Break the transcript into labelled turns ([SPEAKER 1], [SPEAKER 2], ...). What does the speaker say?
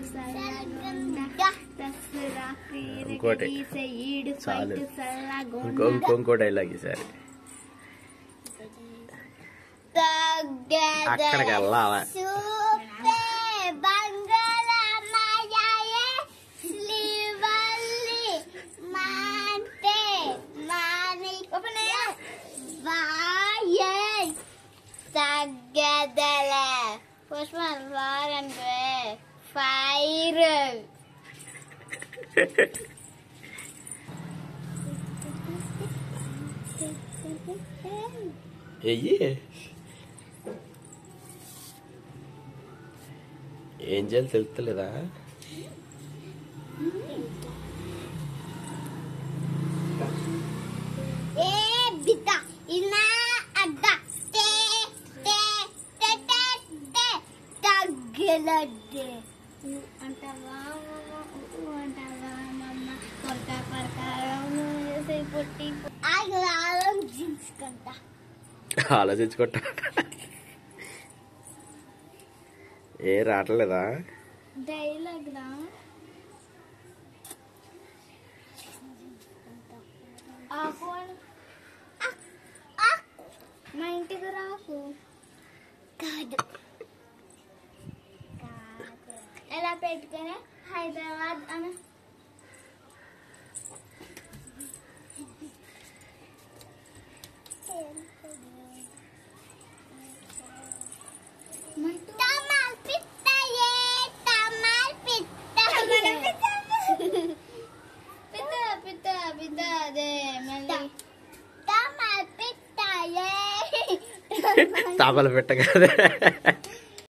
[SPEAKER 1] సల్లగుండ దసరా
[SPEAKER 2] ఇంకోటి.
[SPEAKER 1] తీసే ఈడు
[SPEAKER 2] చాలు.
[SPEAKER 1] పట్టు సల్లగుండ
[SPEAKER 2] ఇంకో ఇంకో ఇంకో డైలాగ్ ఈసారి అక్కడికి వెళ్ళాలా
[SPEAKER 1] చూపే బంగాళమాయే శ్రీవల్లి మాంటే మాణిక్ వాయే తగ్గదల పుష్పం వారంటే ఫైర్
[SPEAKER 2] ఎయ్యి ఏం చేయాలి తెలుస్తలేదా
[SPEAKER 1] ఏ బిడ్డ ఇనా అడ్డ టే టే టే టే టే తగ్గలడ్డే అంటావా ఊ అంటావా మమ్మ కొరక కొరక చేసి పుట్టి ఆగలాలం జీన్స్ కంట
[SPEAKER 2] ఆలోచించుకుంటా ఏ రావట్లేదా
[SPEAKER 1] డైలాగ్ రా ఆకు మా ఇంటికి రాకు కాదు ఎలా పెట్టుకుని హైదరాబాద్ అని Tamal pittaye, tamal pittaye. పిత్త పిత్త పిత్త అదే మళ్ళీ tamal pittaye.
[SPEAKER 2] తాపలు పెట్ట కదా